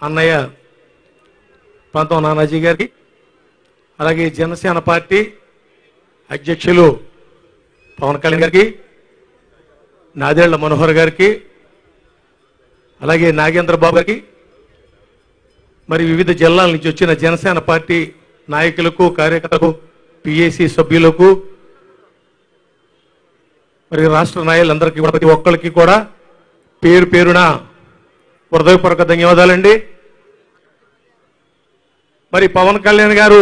అన్నయ్య ప్రాంతం నానాజీ గారికి అలాగే జనసేన పార్టీ అధ్యక్షులు పవన్ కళ్యాణ్ గారికి నాదేళ్ల మనోహర్ గారికి అలాగే నాగేంద్ర బాబు గారికి మరి వివిధ జిల్లాల నుంచి వచ్చిన జనసేన పార్టీ నాయకులకు కార్యకర్తలకు పిఏసి సభ్యులకు మరి రాష్ట్ర నాయకులందరికీ కూడా ప్రతి ఒక్కరికి కూడా పేరు పేరున హృదయపూర్వక ధన్యవాదాలండి మరి పవన్ కళ్యాణ్ గారు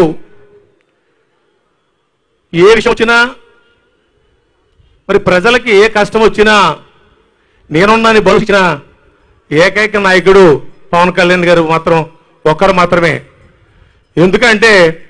ఏ విషయం వచ్చినా మరి ప్రజలకి ఏ కష్టం వచ్చినా నేనున్నాని బలిచిన ఏకైక నాయకుడు పవన్ కళ్యాణ్ గారు మాత్రం ఒక్కరు మాత్రమే ఎందుకంటే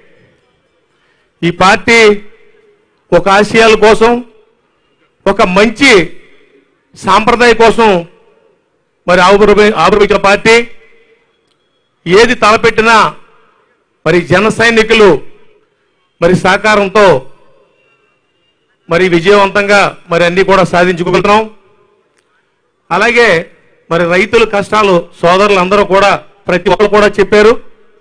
ఈ పార్టీ ఒక ఆశయాల కోసం ఒక మంచి సాంప్రదాయ కోసం మరి ఆవిర్భవి ఆవిర్భవించిన పార్టీ ఏది తలపెట్టినా మరి జన సైనికులు మరి సహకారంతో మరి విజయవంతంగా మరి అన్ని కూడా సాధించుకోగలుగుతున్నాం అలాగే మరి రైతుల కష్టాలు సోదరులు అందరూ కూడా ప్రతి ఒక్కరు కూడా చెప్పారు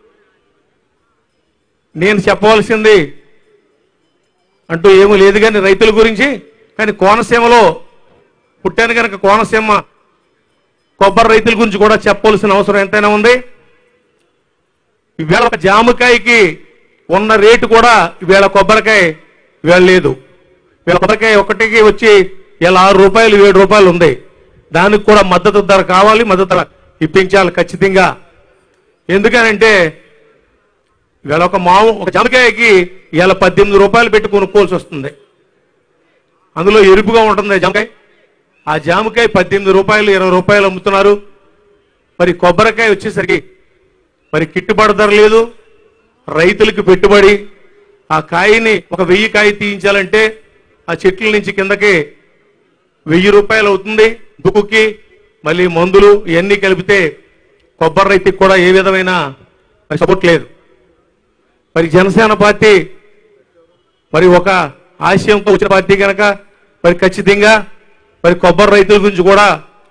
నేను చెప్పవలసింది అంటూ ఏమీ లేదు కానీ రైతుల గురించి కానీ కోనసీమలో పుట్టాను కనుక కోనసీమ కొబ్బరి రైతుల గురించి కూడా చెప్పవలసిన అవసరం ఎంతైనా ఉంది ఈవేళ ఒక జామకాయకి ఉన్న రేటు కూడా ఈవేళ కొబ్బరికాయ ఈవేళ లేదు వీళ్ళ కొబ్బరికాయ ఒకటికి వచ్చి ఇలా ఆరు రూపాయలు ఏడు రూపాయలు ఉంది దానికి కూడా మద్దతు ధర కావాలి మద్దతు ధర ఇప్పించాలి ఖచ్చితంగా ఎందుకనంటే వీళ్ళ ఒక మాము ఒక జామకాయకి ఇలా పద్దెనిమిది రూపాయలు పెట్టి కొనుక్కోవాల్సి వస్తుంది అందులో ఎరుపుగా ఉంటుంది జామకాయ ఆ జామకాయ పద్దెనిమిది రూపాయలు ఇరవై రూపాయలు అమ్ముతున్నారు మరి కొబ్బరికాయ వచ్చేసరికి మరి గిట్టుబాటు ధర లేదు రైతులకు పెట్టుబడి ఆ కాయని ఒక వెయ్యి కాయ తీయించాలంటే ఆ చెట్ల నుంచి కిందకి వెయ్యి రూపాయలు అవుతుంది దుక్కుకి మళ్ళీ మందులు ఇవన్నీ కలిపితే కొబ్బరి రైతుకి కూడా ఏ విధమైన మరి సపోర్ట్ లేదు మరి జనసేన పార్టీ మరి ఒక ఆశయంతో వచ్చిన పార్టీ కనుక మరి ఖచ్చితంగా మరి కొబ్బరి రైతుల గురించి కూడా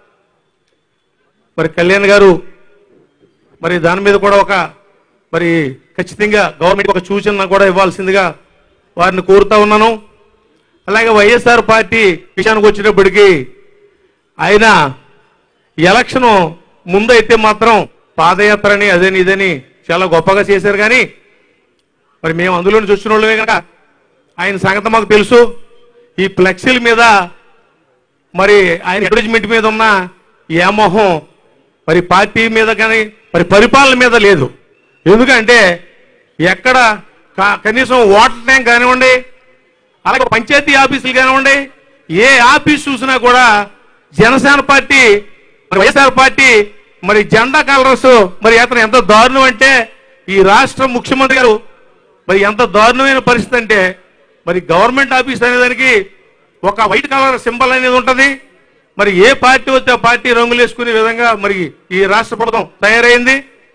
మరి కళ్యాణ్ గారు మరి దాని మీద కూడా ఒక మరి ఖచ్చితంగా గవర్నమెంట్ ఒక సూచన కూడా ఇవ్వాల్సిందిగా వారిని కోరుతా ఉన్నాను అలాగే వైఎస్ఆర్ పార్టీ విషయానికి వచ్చినప్పటికీ ఆయన ఎలక్షన్ ముందైతే మాత్రం పాదయాత్రని అదని ఇదని చాలా గొప్పగా చేశారు కానీ మరి మేము అందులో నుంచి వచ్చిన వాళ్ళమే కనుక ఆయన సంగతి మాకు తెలుసు ఈ ఫ్లెక్సీల మీద మరి ఆయన అడ్వర్టైజ్మెంట్ మీద ఉన్న వ్యామోహం మరి పార్టీ మీద కానీ మరి పరిపాలన మీద లేదు ఎందుకంటే ఎక్కడ క- కనీసం వాటర్ ట్యాంక్ కానివ్వండి అలాగే పంచాయతీ ఆఫీసులు కానివ్వండి ఏ ఆఫీస్ చూసినా కూడా జనసేన పార్టీ మరి వైఎస్ఆర్ పార్టీ మరి జెండా కలర్స్ మరి అతను ఎంత దారుణం అంటే ఈ రాష్ట్ర ముఖ్యమంత్రి గారు మరి ఎంత దారుణమైన పరిస్థితి అంటే మరి గవర్నమెంట్ ఆఫీస్ అనేదానికి ఒక వైట్ కలర్ సింబల్ అనేది ఉంటది మరి ఏ పార్టీ వస్తే ఆ పార్టీ రంగులు వేసుకునే విధంగా మరి ఈ రాష్ట్ర ప్రభుత్వం తయారైంది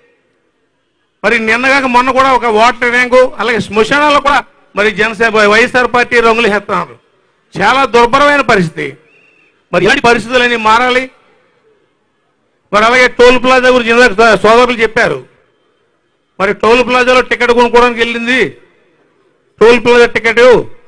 మరి నిన్నగాక మొన్న కూడా ఒక వాటర్ ట్యాంకు అలాగే శ్మశానాల్లో కూడా మరి జనసేన వైఎస్ఆర్ పార్టీ రంగులు వేస్తున్నారు చాలా దుర్భరమైన పరిస్థితి మరి ఇలాంటి పరిస్థితులన్నీ మారాలి మరి అలాగే టోల్ ప్లాజా గురించి ఇందాక సోదరులు చెప్పారు మరి టోల్ ప్లాజాలో టికెట్ కొనుక్కోవడానికి వెళ్ళింది టోల్ ప్లాజా టికెట్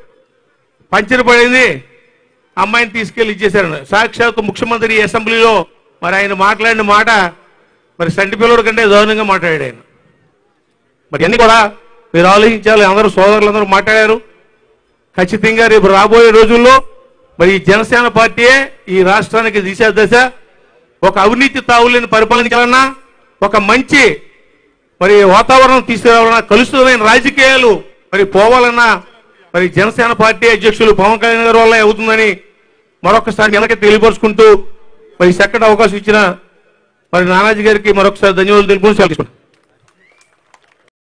పంచర్ పడింది అమ్మాయిని తీసుకెళ్లి ఇచ్చేశారు సాక్షాత్ ముఖ్యమంత్రి ఈ అసెంబ్లీలో మరి ఆయన మాట్లాడిన మాట మరి సంటి పిల్లడి కంటే దారుణంగా మాట్లాడాడు ఆయన మరి అన్ని కూడా మీరు ఆలోచించాలి అందరూ సోదరులందరూ మాట్లాడారు ఖచ్చితంగా రేపు రాబోయే రోజుల్లో మరి ఈ జనసేన పార్టీయే ఈ రాష్ట్రానికి దిశ దశ ఒక అవినీతి తావులేని పరిపాలించాలన్నా ఒక మంచి మరి వాతావరణం తీసుకురావాలన్నా కలుషితమైన రాజకీయాలు మరి పోవాలన్నా మరి జనసేన పార్టీ అధ్యక్షులు పవన్ కళ్యాణ్ గారి వల్ల అవుతుందని మరొకసారి వెనక్కి తెలియపరుచుకుంటూ మరి చక్కటి అవకాశం ఇచ్చిన మరి నానాజీ గారికి మరొకసారి ధన్యవాదాలు తెలుపుకుని సెలవు తీసుకుంటాను.